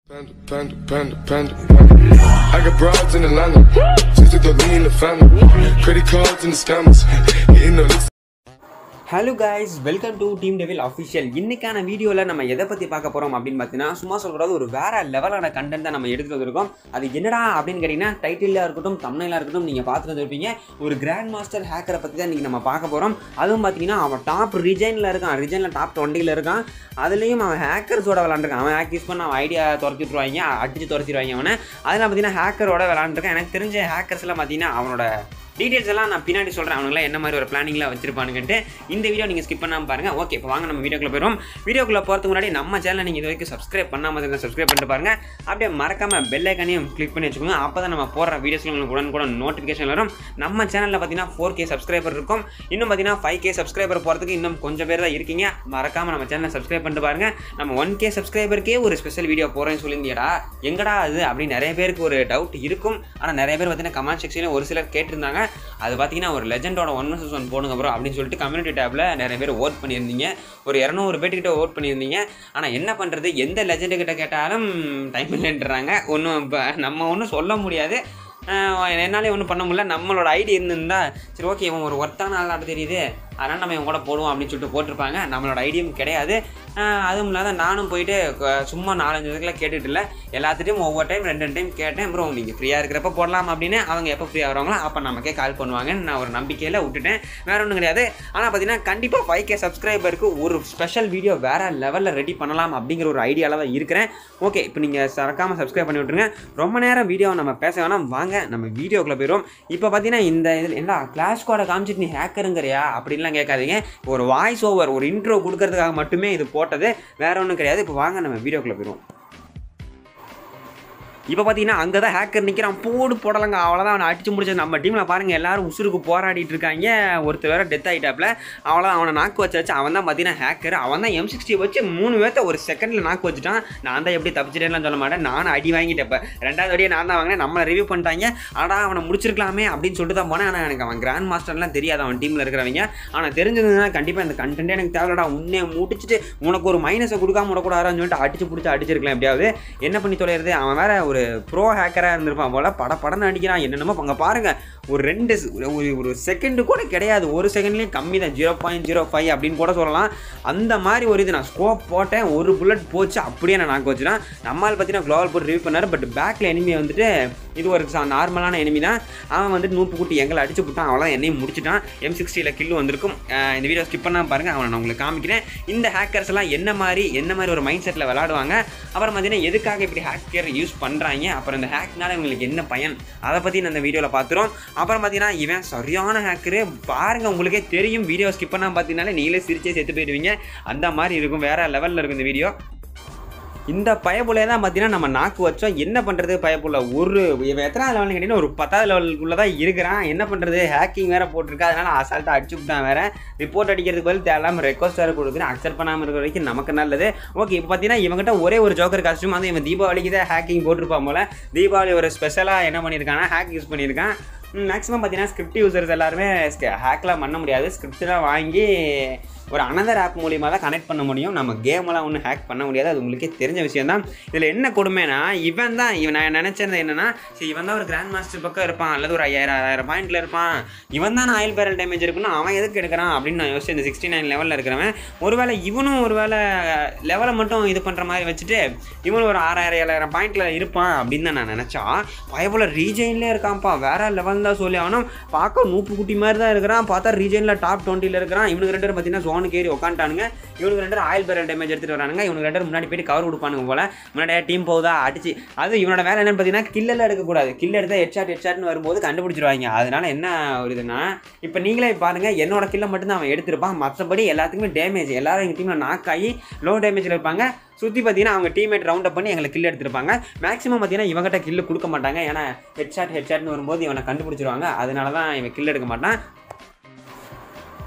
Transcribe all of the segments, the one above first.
Panda, panda, panda, panda, panda. I got broads in Atlanta. Just to throw me in the family. Credit cards and the scammers. Hitting the licks. Hello guys welcome to Team Devil official இன்னைக்கான வீடியோவில் நம்ம எதை பற்றி பார்க்க போகிறோம் அப்படின்னு பார்த்தீங்கன்னா சும்மா சொல்கிறது ஒரு வேற லெவலான கண்டென்ட் தான் நம்ம எடுத்துகிட்டு வந்திருக்கோம் அது என்னடா அப்படின்னு கேட்டிங்கன்னா டைட்டிலாக இருக்கட்டும் தமிழாக இருக்கட்டும் நீங்கள் பார்த்துட்டு வந்திருப்பீங்க ஒரு கிராண்ட் மாஸ்டர் ஹேக்கரை பற்றி தான் இன்றைக்கி நம்ம பார்க்க போகிறோம் அதுவும் பார்த்தீங்கன்னா அவன் டாப் ரிஜைனில் இருக்கான் ரிஜைனில் டாப் டுவெண்ட்டியில் இருக்கான் அதுலேயும் அவன் ஹேக்கர்ஸோட விளாண்டுருக்கான் அவன் ஹேக் யூஸ் பண்ண அவன் ஐடியா துரத்தி விட்ருவாங்க அடிச்சு துரத்திடுவாங்க அவனை அதில் பார்த்தீங்கன்னா ஹேக்கரோட விளாண்டுருக்கான் எனக்கு தெரிஞ்ச ஹேக்கர்ஸ்லாம் பார்த்தீங்கன்னா அவனோட டீட்டெயில்ஸ் எல்லாம் நான் பின்னாடி சொல்கிறேன் அவனுங்களாம் என்ன மாதிரி ஒரு பிளானிங்கில் வச்சிருப்பானுங்கன்ட்டு இந்த வீடியோ நீங்கள் ஸ்கிப் பண்ணாமல் பாருங்கள் ஓகே இப்போ வாங்க நம்ம வீடியோக்குள்ள போயிடும் வீடியோக்குள்ள போகிறதுக்கு முன்னாடி நம்ம சேனலை நீங்கள் இது வரைக்கும் சப்ஸ்கிரைப் பண்ணாமல் இருந்தால் சப்ஸ்கிரைப் பண்ணிட்டு பாருங்க அப்படியே மறக்காம பெல் ஐக்கானையும் கிளிக் பண்ணி வச்சுக்கோங்க அப்போ தான் நம்ம போடுற வீடியோஸ்ல உங்களுக்கு உடனே கூட நோட்டிஃபிகேஷன் வரும் நம்ம சேனலில் பார்த்தீங்கன்னா ஃபோர் கே சப்ஸ்கிரைபர் இருக்கும் இன்னும் பார்த்தீங்கன்னா ஃபைவ் கே சப்ஸ்கிரைபர் போகிறதுக்கு இன்னும் கொஞ்சம் பேர் தான் இருக்கீங்க மறக்காம நம்ம சேனலை சப்ஸ்கிரைப் பண்ணிட்டு பாருங்க நம்ம ஒன் கே சப்ஸ்கிரைபருக்கே ஒரு ஸ்பெஷல் வீடியோ போகிறேன்னு சொல்லியிருந்தியடா எங்கடா அது அப்படின்னு நிறைய பேருக்கு ஒரு டவுட் இருக்கும் ஆனால் நிறைய பேர் பார்த்தீங்கன்னா கமெண்ட் செக்ஷனில் ஒரு சிலர் கேட்டிருந்தாங்க அது பார்த்தீங்கன்னா ஒரு லெஜெண்டோட ஒன் வர்சஸ் ஒன் போடுங்க ப்ரோ அப்படின்னு சொல்லிட்டு கம்யூனிட்டி டேப்பில் நிறைய பேர் ஓட் பண்ணியிருந்தீங்க ஒரு இரநூறு பேர்கிட்ட ஓட் பண்ணியிருந்தீங்க ஆனால் என்ன பண்ணுறது எந்த லெஜெண்டு கிட்ட கேட்டாலும் டைம் இல்லைன்றாங்க ஒன்றும் இப்போ நம்ம ஒன்றும் சொல்ல முடியாது ஆஹ் என்னாலே ஒன்றும் பண்ண முடியல நம்மளோட ஐடி இருந்திருந்தா சரி ஓகே இவன் ஒரு ஒர்த்தான ஆளாக தெரியுது அதனால் நம்ம இவன் கூட போடுவோம் அப்படின்னு சொல்லிட்டு போட்டிருப்பாங்க நம்மளோட ஐடியும் கிடையாது ஆஹ் அதுவும் இல்லாத நானும் போயிட்டு க- சும்மா நாலஞ்சு இதுக்குள்ள கேட்டுட்டு இல்லை எல்லாத்துட்டையும் ஒவ்வொரு டைம் ரெண்டு ரெண்டு டைம் கேட்டேன் ப்ரோ நீங்கள் ஃப்ரீயாக இருக்கிறப்ப போடலாம் அப்படின்னு அவங்க எப்போ ஃப்ரீயாக வராங்களோ அப்போ நமக்கே கால் பண்ணுவாங்கன்னு நான் ஒரு நம்பிக்கையில் விட்டுட்டேன் வேற ஒன்றும் கிடையாது ஆனால் பார்த்தீங்கன்னா கண்டிப்பாக ஃபைவ் கே சப்ஸ்கிரைபருக்கு ஒரு ஸ்பெஷல் வீடியோ வேற லெவலில் ரெடி பண்ணலாம் அப்படிங்கிற ஒரு ஐடியாவில் தான் இருக்கிறேன் ஓகே இப்போ நீங்கள் சறக்காமல் சப்ஸ்கிரைப் பண்ணி விட்ருங்க ரொம்ப நேரம் வீடியோ நம்ம பேச வேணாம் வாங்க நம்ம வீடியோக்குள்ளே போயிடும் இப்போ பார்த்தீங்கன்னா இந்த இதில் என்ன கிளாஸ் கோடை காமிச்சிட்டு நீ ஹேக்கருங்கிறியா அப்படின்லாம் கேட்காதீங்க ஒரு வாய்ஸ் ஓவர் ஒரு இன்ட்ரோ கொடுக்கறதுக்காக மட்டுமே இது போட்டது வேற ஒன்றும் கிடையாது இப்போ வாங்க நம்ம வீடியோக்குள்ளே போயிடுவோம் இப்போ பார்த்தீங்கன்னா அங்கே தான் ஹேக்கர் நிற்கிறான் போடு போடலங்க அவ்வளோதான் அவனை அடிச்சு முடிச்சது நம்ம டீமில் பாருங்கள் எல்லாரும் உசுருக்கு போராடிட்டு இருக்காங்க ஒருத்தர் வேற டெத் ஆகிட்டாப்ல அவ்வளோதான் அவனை நாக்கு வச்சு வச்சு அவன் தான் பார்த்தீங்கன்னா ஹேக்கர் அவன் தான் எம் சிக்ஸ்டி வச்சு மூணு பேர்த்த ஒரு செகண்டில் நாக்கு வச்சுட்டான் நான் தான் எப்படி தப்பிச்சிட்டேன்னு சொல்ல மாட்டேன் நானும் அடி வாங்கிட்டேன் இப்போ ரெண்டாவது அடியே நான் தான் வாங்கினேன் நம்மளை ரிவ்யூ பண்ணிட்டாங்க ஆனால் அவனை முடிச்சிருக்கலாமே அப்படின்னு சொல்லிட்டு தான் போனேன் ஆனால் எனக்கு அவன் கிராண்ட் மாஸ்டர்லாம் தெரியாது அவன் டீமில் இருக்கிறவங்க ஆனால் தெரிஞ்சதுன்னா கண்டிப்பாக இந்த கண்டென்ட்டே எனக்கு தேவைடா உன்னே முடிச்சுட்டு உனக்கு ஒரு மைனஸை கொடுக்காம விடக்கூடாதுன்னு சொல்லிட்டு அடிச்சு பிடிச்சி அடிச்சிருக்கலாம் எப்படியாவது என்ன பண்ணி தொலைகிறது அவன் வேற ஒரு ப்ரோ ஹேக்கராக இருந்திருப்பான் போல பட படன்னு அடிக்கிறான் என்னென்னமோ அங்கே பாருங்க ஒரு ரெண்டு ஸ்- ஒரு ஒரு செகண்டு கூட கிடையாது ஒரு செகண்ட்லேயும் கம்மி தான் ஜீரோ பாயிண்ட் ஜீரோ ஃபைவ் அப்படின்னு கூட சொல்லலாம் அந்த மாதிரி ஒரு இது நான் ஸ்கோப் போட்டேன் ஒரு புல்லட் போச்சு அப்படியே நான் நாக்கு வச்சுட்டேன் நம்மால் பார்த்தீங்கன்னா க்ளோவல் போட்டு ரிவ்யூ பண்ணார் பட் பேக்கில் எனிமி வந்துட்டு இது ஒரு நார்மலான எனிமி தான் அவன் வந்துட்டு நூப்பு குட்டி எங்களை அடிச்சு விட்டான் அவ்வளோ என்னையும் முடிச்சிட்டான் எம் சிக்ஸ்டியில் கில்லு வந்திருக்கும் அஹ் இந்த வீடியோ ஸ்கிப் பண்ணாம பாருங்க அவனை நான் உங்களுக்கு காமிக்கிறேன் இந்த ஹேக்கர்ஸ் எல்லாம் என்ன மாதிரி என்ன மாதிரி ஒரு மைண்ட் செட்டில் விளாடுவாங்க அப்புறம் பார்த்தீங்கன்னா எதுக்காக இப்படி ஹேக்கர் யூஸ் பண்ணுறாங்க அப்புறம் இந்த ஹேக்னால இவங்களுக்கு என்ன பயன் அதை பற்றி நான் இந்த வீடியோவில் பார்த்துரும் அப்புறம் பார்த்தீங்கன்னா இவன் சரியான ஹேக்கரு பாருங்க உங்களுக்கே தெரியும் வீடியோ ஸ்கிப் பண்ணாம பார்த்தீங்கனாலே நீங்களே சிரிச்சே செத்து போயிடுவீங்க அந்த மாதிரி இருக்கும் வேற லெவலில் இருக்கும் இந்த வீடியோ இந்த பயப்புலையே தான் பார்த்தீங்கன்னா நம்ம நாக்கு வச்சோம் என்ன பண்ணுறது பயப்புள்ள ஒரு இவன் எத்தனாவது லெவல்னு கேட்டிங்கன்னா ஒரு பத்தாவது லெவலுக்குள்ளே தான் இருக்கிறான் என்ன பண்ணுறது ஹேக்கிங் வேறு போட்டிருக்கா அதனால் அசால்ட்டாக அடிச்சு விட்டான் வேறு ரிப்போர்ட் அடிக்கிறதுக்கு பதில் தேவையில்லாமல் ரெக்வஸ்ட் வேறு கொடுக்குறேன் அக்செப்ட் பண்ணாமல் இருக்கிற வரைக்கும் நமக்கு நல்லது ஓகே இப்போ பார்த்தீங்கன்னா இவங்ககிட்ட ஒரே ஒரு ஜோக்கர் காஸ்ட்யூம் வந்து இவன் தீபாவளிக்கு தான் ஹேக்கிங் போட்டிருப்பான் போல தீபாவளி ஒரு ஸ்பெஷலாக என்ன பண்ணியிருக்கான்னா ஹேக் யூஸ் பண்ணியிருக்கான் மேக்ஸிமம் பார்த்தீங்கன்னா ஸ்கிரிப்ட் யூசர்ஸ் எல்லாருமே ஹேக்லாம் பண்ண முடியாது ஸ்கிரிப்ட்லாம் வாங்கி ஒரு அனதர் ஆப் மூலியமா தான் கனெக்ட் பண்ண முடியும் நம்ம கேமெல்லாம் ஒன்றும் ஹேக் பண்ண முடியாது அது உங்களுக்கே தெரிஞ்ச விஷயம் தான் இதில் என்ன கொடுமைனா இவன் தான் இவன் நான் நினச்சது என்னன்னா சரி இவன் தான் ஒரு கிராண்ட் மாஸ்டர் பக்கம் இருப்பான் அல்லது ஒரு ஐயாயிரம் ஆயிரம் பாயிண்ட்ல இருப்பான் இவன் தான் ஆயில் பேரல் டேமேஜ் இருக்குன்னு அவன் எதுக்கு எடுக்கிறான் அப்படின்னு நான் யோசிச்சு இந்த சிக்ஸ்டி நைன் லெவலில் இருக்கிறவன் ஒருவேளை இவனும் ஒருவேளை லெவலை மட்டும் இது பண்ணுற மாதிரி வச்சுட்டு இவனும் ஒரு ஆறாயிரம் ஏழாயிரம் பாயிண்ட்ல இருப்பான் அப்படின்னு தான் நான் நினச்சா பயபோல ரீஜைன்லேயே இருக்கான்ப்பா வேற லெவல் தான் சொல்லி அவனும் பார்க்க நூப்பு குட்டி மாதிரி தான் இருக்கிறான் பார்த்தா ரீஜனில் டாப் டுவெண்ட்டியில் இருக்கிறான் இவனுக்கு ரெண்டு பேரும் பார்த்தீங்கன்னா ஜோனுக்கு ஏறி உட்காந்துட்டானுங்க இவனுக்கு ரெண்டு பேரும் ஆயில் பேரல் டேமேஜ் எடுத்துட்டு வரானுங்க இவனுக்கு ரெண்டு பேரும் முன்னாடி போயிட்டு கவர் கொடுப்பானுங்க போல முன்னாடியே டீம் போகுதா அடிச்சு அது இவனோட வேலை என்னன்னு பார்த்தீங்கன்னா கில்லெல்லாம் எடுக்கக்கூடாது கில் எடுத்தால் ஹெட்ஷாட் ஹெட்ஷாட்னு வரும்போது கண்டுபிடிச்சிருவாங்க அதனால என்ன ஒரு இதுன்னா இப்போ நீங்களே பாருங்க என்னோட கில்லை மட்டும்தான் அவன் எடுத்திருப்பான் மற்றபடி எல்லாத்துக்குமே டேமேஜ் எல்லாரும் எங்கள் டீமில் நாக் ஆகி லோ டேமேஜில் இருப்பாங்க சுற்றி பார்த்தீங்கன்னா அவங்க டீம்மேட் ரவுண்ட் அப் பண்ணி எங்களை கில் எடுத்திருப்பாங்க மேக்ஸிமம் பார்த்தீங்கன்னா இவங்ககிட்ட கில்லு கொடுக்க மாட்டாங்க ஏன்னா ஹெட்ஷாட் ஹெட்ஷாட்னு வரும்போது இவனை கண்டுபிடிச்சிருவாங்க அதனால தான் இவன் கில் எடுக்க மாட்டான்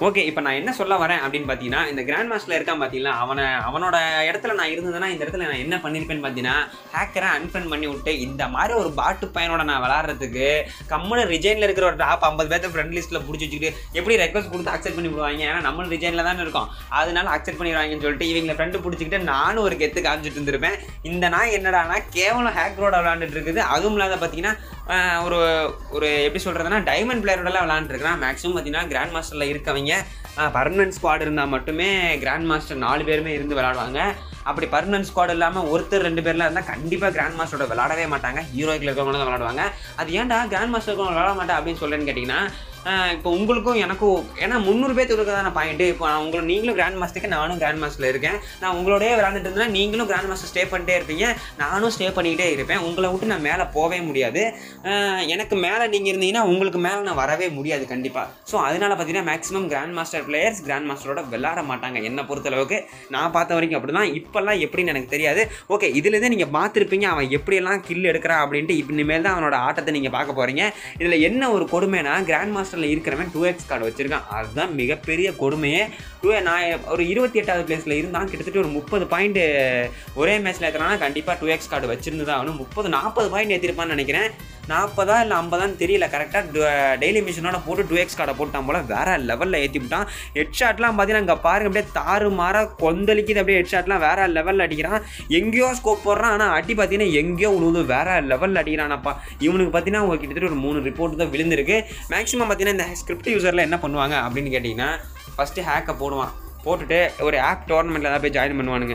ஓகே இப்போ நான் என்ன சொல்ல வரேன் அப்படின்னு பார்த்தீங்கன்னா இந்த கிராண்ட் மாஸ்டரில் இருக்கான் பார்த்தீங்களா அவனை அவனோட இடத்துல நான் இருந்ததுன்னா இந்த இடத்துல நான் என்ன பண்ணியிருப்பேன்னு பார்த்தீங்கன்னா ஹேக்கரை அன்ஃபன் பண்ணி விட்டு இந்த மாதிரி ஒரு பாட்டு பையனோட நான் விளாட்றதுக்கு கம்முன்னு ரிஜைனில் இருக்கிற ஒரு டாப் ஐம்பது பேர்த்த ஃப்ரெண்ட் லிஸ்ட்டில் பிடிச்சி வச்சுக்கிட்டு எப்படி ரெக்வஸ்ட் கொடுத்து அக்செப்ட் பண்ணி விடுவாங்க ஏன்னா நம்மளும் ரிஜைனில் தானே இருக்கோம் அதனால அக்செப்ட் பண்ணிடுவாங்கன்னு சொல்லிட்டு இவங்களை ஃப்ரெண்டு பிடிச்சிக்கிட்டு நானும் ஒரு கெத்து காமிச்சிட்டு இருந்திருப்பேன் இந்த நாய் என்னடானா கேவலம் ஹேக்கரோட விளாண்டுட்டு இருக்குது அதுவும் இல்லாத பார்த்தீங்கன்னா ஆஹ், ஒரு ஒரு எப்படி சொல்கிறதுனா டைமண்ட் பிளேயரோடலாம் விளாண்டுருக்குறான் மேக்ஸிமம் பார்த்தீங்கன்னா கிராண்ட் மாஸ்டரில் இருக்கவங்க பர்மனன்ட் ஸ்குவாட் இருந்தால் மட்டுமே கிராண்ட் மாஸ்டர் நாலு பேருமே இருந்து விளாடுவாங்க அப்படி பர்மனன்ட் ஸ்குவாட் இல்லாமல் ஒருத்தர் ரெண்டு பேர்லாம் இருந்தால் கண்டிப்பாக கிராண்ட் மாஸ்டரோட விளாடவே மாட்டாங்க ஹீரோய்க்கில் இருக்கவங்க தான் விளாடுவாங்க அது ஏன்டா கிராண்ட் மாஸ்டர் இருக்கவங்க விளாட மாட்டேன் அப்படின்னு சொல்கிறேன்னு கேட்டிங்கன்னா ஆஹ் இப்போ உங்களுக்கும் எனக்கும் ஏன்னா முந்நூறு பேர்த்து இருக்க தானே பாயிண்ட்டு இப்போ நான் உங்களை நீங்களும் கிராண்ட் மாஸ்டருக்கு நானும் கிராண்ட் மாஸ்டரில் இருக்கேன் நான் உங்களோடய விளாண்டுட்டு இருந்தேன் நீங்களும் கிராண்ட் மாஸ்டர் ஸ்டே பண்ணிட்டே இருப்பீங்க நானும் ஸ்டே பண்ணிக்கிட்டே இருப்பேன் உங்களை விட்டு நான் மேலே போகவே முடியாது ஆஹ் எனக்கு மேலே நீங்கள் இருந்தீங்கன்னா உங்களுக்கு மேலே நான் வரவே முடியாது கண்டிப்பாக ஸோ அதனால பார்த்தீங்கன்னா maximum grand master players grand மாஸ்டரோட விளாட மாட்டாங்க என்னை பொறுத்தளவுக்கு நான் பார்த்த வரைக்கும் அப்படி தான் இப்போல்லாம் எப்படின்னு எனக்கு தெரியாது ஓகே இதுலேருந்து நீங்கள் பார்த்துருப்பீங்க அவன் எப்படியெல்லாம் கில் எடுக்கிறான் அப்படின்ட்டு இனிமேல் தான் அவனோட ஆட்டத்தை நீங்கள் பார்க்க போகிறீங்க இதில் என்ன ஒரு கொடுமைனா கிராண்ட் மாஸ்டரில் இருக்கிறவன் டூ எக்ஸ் கார்டு வச்சிருக்கான் அதுதான் மிகப்பெரிய கொடுமையே டூ நான் ஒரு இருபத்தி எட்டாவது பிளேஸில் இருந்தான் கிட்டத்தட்ட ஒரு முப்பது பாயிண்ட் ஒரே மேட்ச்சில் ஏற்றுறானா கண்டிப்பாக டூ எக்ஸ் கார்டு வச்சிருந்து தான் அவனும் முப்பது நாற்பது பாயிண்ட் ஏற்றிருப்பான்னு நினைக்கிறேன் நாற்பதா இல்லை ஐம்பதான்னு தெரியல கரெக்டாக டெய்லி மிஷினோட போட்டு டூ எக்ஸ் கார்டை போட்டான் போல் வேற லெவலில் ஏற்றி விட்டான் ஹெட் ஷாட்லாம் பார்த்தீங்கன்னா இங்கே பாருங்க அப்படியே தாறு மாற கொந்தளிக்குது அப்படியே ஹெட் ஷாட்லாம் வேற லெவலில் அடிக்கிறான் எங்கேயோ ஸ்கோப் போடுறான் ஆனால் அடி பார்த்தீங்கன்னா எங்கேயோ உழுவுது வேற லெவலில் அடிக்கிறானப்பா இவனுக்கு பார்த்தீங்கன்னா ஒரு கிட்டத்தட்ட ஒரு மூணு ரிப்போர்ட் தான் விழுந்திருக்கு மேக்ஸிமம் பார்த்தீங்கன்னா இந்த ஸ்கிரிப்ட் யூசரில் என்ன பண்ணுவாங்க அப்படின்னு கேட்டிங்கன்னா ஃபஸ்ட்டு ஹேக்கை போடுவான் போட்டுட்டு ஒரு ஆப் டோர்னமெண்ட்டில் தான் போய் ஜாயின் பண்ணுவானுங்க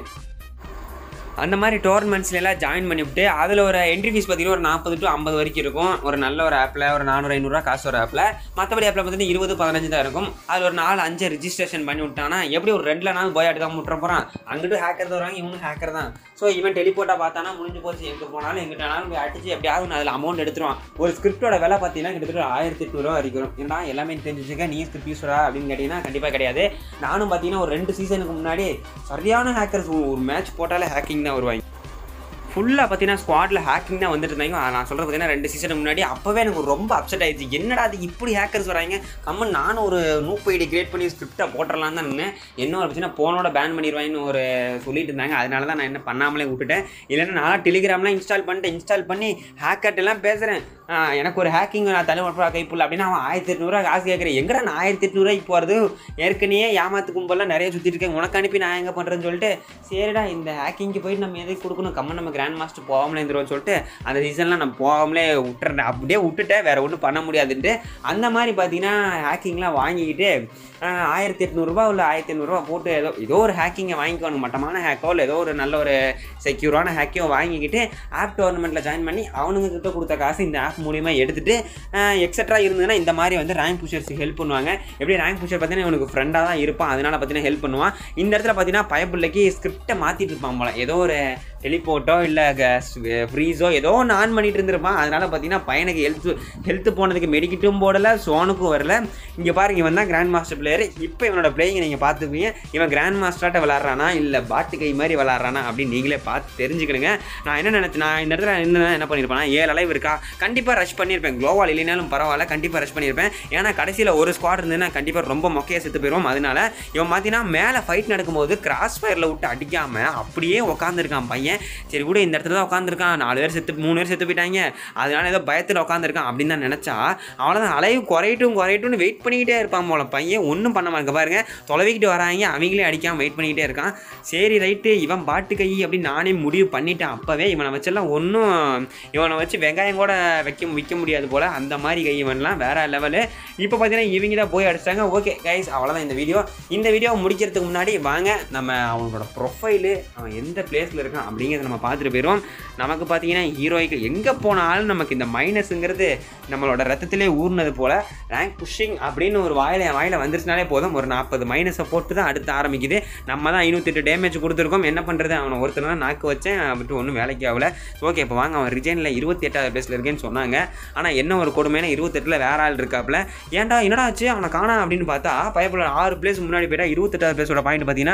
அந்த மாதிரி டோர்னமெண்ட்ஸ்ல எல்லாம் ஜாயின் பண்ணிவிட்டு அதில் ஒரு என்ட்ரி ஃபீஸ் பார்த்தீங்கன்னா ஒரு நாற்பது டு ஐம்பது வரைக்கும் இருக்கும் ஒரு நல்ல ஒரு ஆப்பில் ஒரு நானூறு ஐநூறுரூவா காசு ஒரு ஆப்பில் மற்றபடி ஆப்பில் பார்த்தீங்கன்னா இருபது பதினஞ்சு தான் இருக்கும் அதில் ஒரு நாலு அஞ்சு ரிஜிஸ்ட்ரேஷன் பண்ணி விட்டானா எப்படி ஒரு ரெண்டில் நாள் போய் தான் முட்டுற போகிறான் அங்கிட்டு ஹேக்கர் தான் வராங்க இவனும் ஹேக்கர் தான் ஸோ இவன் டெலிபோர்ட்டாக பார்த்தானா முடிஞ்சு போச்சு எங்கே போனாலும் எங்கிட்டாலும் போய் அடிச்சு எப்படியாவது ஒன்று அதில் அமௌண்ட் எடுத்துருவான் ஒரு ஸ்கிரிப்டோட விலை பார்த்தீங்கன்னா கிட்டத்தட்ட ஒரு ஆயிரத்தி எட்நூறுவா வரைக்கும் ஏன்னா எல்லாமே தெரிஞ்சு வச்சுக்க நீ ஸ்கிரிப்ட் யூஸரா அப்படின்னு கேட்டிங்கன்னா கண்டிப்பாக கிடையாது நானும் பார்த்தீங்கன்னா ஒரு ரெண்டு சீசனுக்கு முன்னாடி சரியான ஹேக்கர்ஸ் ஒரு மேட்ச் போட்டாலே ஹேக்கிங் தான் வருவாங்க ஃபுல்லாக பார்த்தீங்கன்னா ஸ்குவாடில் ஹேக்கிங் தான் வந்துட்டு இருந்தாங்க நான் சொல்கிறது பார்த்தீங்கன்னா ரெண்டு சீசனுக்கு முன்னாடி அப்போவே எனக்கு ரொம்ப அப்செட் ஆயிடுச்சு என்னடா அது இப்படி ஹேக்கர்ஸ் வராங்க கம்மன் நானும் ஒரு நூப் ஐடி கிரியேட் பண்ணி ஸ்கிரிப்டை போட்டுடலாம் தான் நின்னேன் என்ன ஒரு பிரச்சனை போனோட பேன் பண்ணிடுவாங்கன்னு ஒரு சொல்லிட்டு இருந்தாங்க அதனால தான் நான் என்ன பண்ணாமலே விட்டுட்டேன் இல்லைன்னா நான் டெலிகிராம்லாம் இன்ஸ்டால் பண்ணிட்டு இன்ஸ்டால் பண்ணி ஹேக்கர்ட் எல்லாம் பேசுகிறேன் எனக்கு ஒரு ஹேக்கிங் நான் தலைமுறை கைப்புள்ள அப்படின்னா அவன் ஆயிரத்தி எட்நூறுவா காசு கேட்குறேன் எங்கடா நான் ஆயிரத்தி எட்நூறுவாய்க்கு போகிறது ஏற்கனவே ஏமாத்து கும்பல்லாம் நிறைய சுற்றிட்டு இருக்கேன் உனக்கு அனுப்பி நான் எங்கே பண்ணுறேன்னு சொல்லிட்டு சரிடா இந்த ஹேக்கிங்க்கு போயிட்டு நம்ம எதுக்கு கொடுக்கணும் கம்மன் நம்ம கிராண்ட் மாஸ்டர் போகாமலே இருந்துருவோம்னு சொல்லிட்டு அந்த சீசன்லாம் நான் போகாமலே விட்டுறேன் அப்படியே விட்டுட்டேன் வேறு ஒன்றும் பண்ண முடியாதுன்ட்டு அந்த மாதிரி பார்த்தீங்கன்னா ஹேக்கிங்லாம் வாங்கிக்கிட்டு ஆஹ், ஆயிரத்தி எட்நூறுபா இல்லை ஆயிரத்தி எண்ணூறுபா போட்டு ஏதோ ஏதோ ஒரு ஹேக்கிங்கை வாங்கிக்கணும் மட்டமான ஹேக்கோ இல்லை ஏதோ ஒரு நல்ல ஒரு செக்யூரான ஹேக்கையோ வாங்கிக்கிட்டு ஆப் டோர்னமெண்ட்டில் ஜாயின் பண்ணி அவனுங்க கிட்ட கொடுத்த காசு இந்த ஆப் மூலியமா எடுத்துட்டு எக்ஸட்ரா இருந்ததுன்னா இந்த மாதிரி வந்து ரேங்க் புஷர்ஸ்க்கு ஹெல்ப் பண்ணுவாங்க எப்படி ரேங்க் புஷர் பார்த்தீங்கன்னா இவனுக்கு ஃப்ரெண்டாக தான் இருப்பான் அதனால பார்த்தீங்கன்னா ஹெல்ப் பண்ணுவான் இந்த இடத்துல பார்த்தீங்கன்னா பயப்பிள்ளைக்கு ஸ்கிரிப்டை மாற்றிட்டு இருப்பான் போல ஏதோ ஒரு டெலிபோர்ட்டோ இல்லை ஃப்ரீஸோ ஏதோ ஒன்று ஆன் பண்ணிட்டு இருந்திருப்பான் அதனால பார்த்தீங்கன்னா பையனுக்கு ஹெல்த் ஹெல்த் போனதுக்கு மெடிக்கிட்டும் போடல சோனுக்கும் வரல இங்கே பாருங்க இவன் தான் கிராண்ட் மாஸ்டர் பிளேயர் இப்போ இவனோட பிளேயிங் நீங்கள் பார்த்துப்பீங்க இவன் கிராண்ட் மாஸ்டராட்ட விளாட்றானா இல்லை பாட்டு கை மாதிரி விளாட்றானா அப்படின்னு நீங்களே பார்த்து தெரிஞ்சுக்கிடுங்க நான் என்ன நினச்சேன் நான் இந்த இடத்துல என்ன என்ன பண்ணியிருப்பேன்னா ஏழு அளவு இருக்கா கண்டிப்பாக ரஷ் பண்ணியிருப்பேன் குளோவால் இல்லைனாலும் பரவாயில்ல கண்டிப்பாக ரஷ் பண்ணியிருப்பேன் ஏன்னா கடைசியில் ஒரு ஸ்குவாட் இருந்ததுன்னா கண்டிப்பாக ரொம்ப மொக்கையாக செத்து போயிடும் அதனால இவன் பார்த்தீங்கன்னா மேலே ஃபைட் நடக்கும்போது கிராஸ் ஃபயரில் விட்டு அடிக்காமல் அப்படியே உட்காந்துருக்கான் பையன் சரி கூட இந்த இடத்துல தான் உட்காந்துருக்கான் நாலு பேர் செத்து மூணு பேர் செத்து போயிட்டாங்க அதனால ஏதோ பயத்தில் உட்காந்துருக்கான் அப்படின்னு தான் நினச்சா அவ்வளோதான் அலைவு குறையட்டும் குறையட்டும்னு வெயிட் பண்ணிக்கிட்டே இருப்பான் போல பையன் ஒன்றும் பண்ண மாட்டேங்க பாருங்க தொலைவிக்கிட்டு வராங்க அவங்களே அடிக்காமல் வெயிட் பண்ணிக்கிட்டே இருக்கான் சரி ரைட்டு இவன் பாட்டு கை அப்படின்னு நானே முடிவு பண்ணிட்டேன் அப்போவே இவனை வச்செல்லாம் ஒன்றும் இவனை வச்சு வெங்காயம் கூட வைக்க விற்க முடியாது போல் அந்த மாதிரி கை இவன்லாம் வேற லெவலு இப்போ பார்த்தீங்கன்னா இவங்க தான் போய் அடிச்சிட்டாங்க ஓகே கைஸ் அவ்வளோதான் இந்த வீடியோ இந்த வீடியோ முடிக்கிறதுக்கு முன்னாடி வாங்க நம்ம அவனோட ப்ரொஃபைலு அவன் எந்த பிளேஸில் இருக்கான் அப்படிங்கிறத நம்ம பார்த்துட்டு போயிடுவோம் நமக்கு பார்த்தீங்கன்னா ஹீரோய்க்கு எங்கே போனாலும் நமக்கு இந்த மைனஸுங்கிறது நம்மளோட ரத்தத்திலே ஊர்னது போல் ரேங்க் புஷிங் அப்படின்னு ஒரு வாயில வாயில வந்துருச்சுனாலே போதும் ஒரு நாற்பது மைனஸை போட்டு தான் அடுத்து ஆரம்பிக்குது நம்ம தான் ஐநூற்றெட்டு டேமேஜ் கொடுத்துருக்கோம் என்ன பண்ணுறது அவனை ஒருத்தர் தான் நாக்கு வச்சேன் விட்டு ஒன்றும் வேலைக்கு ஆகல ஓகே இப்போ வாங்க அவன் ரிஜைனில் இருபத்தி எட்டாவது பிளேஸில் இருக்கேன்னு சொன்னாங்க ஆனால் என்ன ஒரு கொடுமையான இருபத்தெட்டில் வேற ஆள் இருக்காப்புல ஏன்டா என்னடா ஆச்சு அவனை காணா அப்படின்னு பார்த்தா பயப்பட ஆறு பிளேஸ் முன்னாடி போயிட்டா இருபத்தெட்டாவது பிளேஸோட பாயிண்ட் பார்த்தீங்கன்னா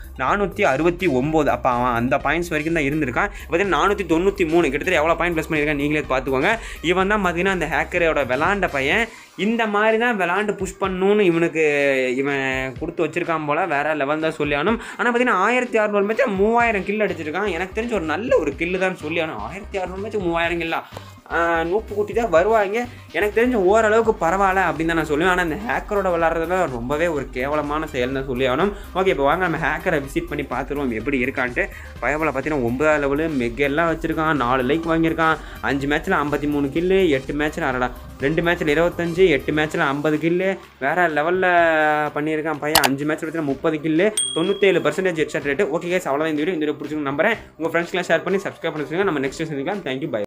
நானூற்றி அறுபத்தி ஒம்பது அப்போ அவன் அந்த பாயிண்ட்ஸ் வரைக்கும் தான் இருந்திருக்கான் இப்போ பார்த்தீங்கன்னா நானூற்றி தொண்ணூற்றி மூணு கிட்டத்தட்ட எவ்வளோ பாயிண்ட் ப்ளஸ் பண்ணியிருக்கான் நீங்களே பார்த்துக்கோங்க இவன் தான் பார்த்தீங்கன்னா அந்த ஹேக்கரோட விளாண்ட பையன் இந்த மாதிரி தான் விளாண்டு புஷ் பண்ணணும்னு இவனுக்கு இவன் கொடுத்து வச்சிருக்கான் போல் வேற லெவல் தான் சொல்லி ஆனும் ஆனால் பார்த்தீங்கன்னா ஆயிரத்தி அறநூறு மேட்ச் மூவாயிரம் கில் அடிச்சிருக்கான் எனக்கு தெரிஞ்ச ஒரு நல்ல ஒரு கில்லு தான் சொல்லி ஆனும் ஆயிரத்தி அறநூறு மேட்ச் மூவாயிரம் கில்லா நூப்பு கூட்டி தான் வருவாங்க எனக்கு தெரிஞ்ச ஓரளவுக்கு பரவாயில்ல அப்படின்னு தான் நான் சொல்லுவேன் ஆனால் இந்த ஹேக்கரோட விளாட்றதுல ரொம்பவே ஒரு கேவலமான செயல் தான் சொல்லி ஆகணும் ஓகே இப்போ வாங்க நம்ம ஹேக்கரை விசிட் பண்ணி பார்த்துருவோம் எப்படி இருக்கான்ட்டு பயபோல் பார்த்தீங்கன்னா ஒன்பதாவது லெவலு மெக்கெல்லாம் வச்சிருக்கான் நாலு லைக் வாங்கியிருக்கான் அஞ்சு மேட்ச்சில் ஐம்பத்தி மூணு கில்லு எட்டு மேட்ச்சில் அரடா ரெண்டு மேட்ச்சில் இருபத்தஞ்சு எட்டு மேட்ச்சில் ஐம்பது கில்லு வேறு லெவலில் பண்ணியிருக்கான் பையன் அஞ்சு மேட்ச் எடுத்து முப்பது கில்லு தொண்ணூற்றேழு percentage headshot rate okay case அவ்வளோதான் இந்த வீடியோ இந்த வீடியோ பிடிச்சிருக்கு நம்புறேன் உங்கள் ஃப்ரெண்ட்ஸ்க்கெலாம் ஷேர் பண்ணி சப்ஸ்கிரைப் பண்ணி வச்சுருங்க நம்ம நெக்ஸ்ட் சந்திக்கலாம் தேங்க்யூ பை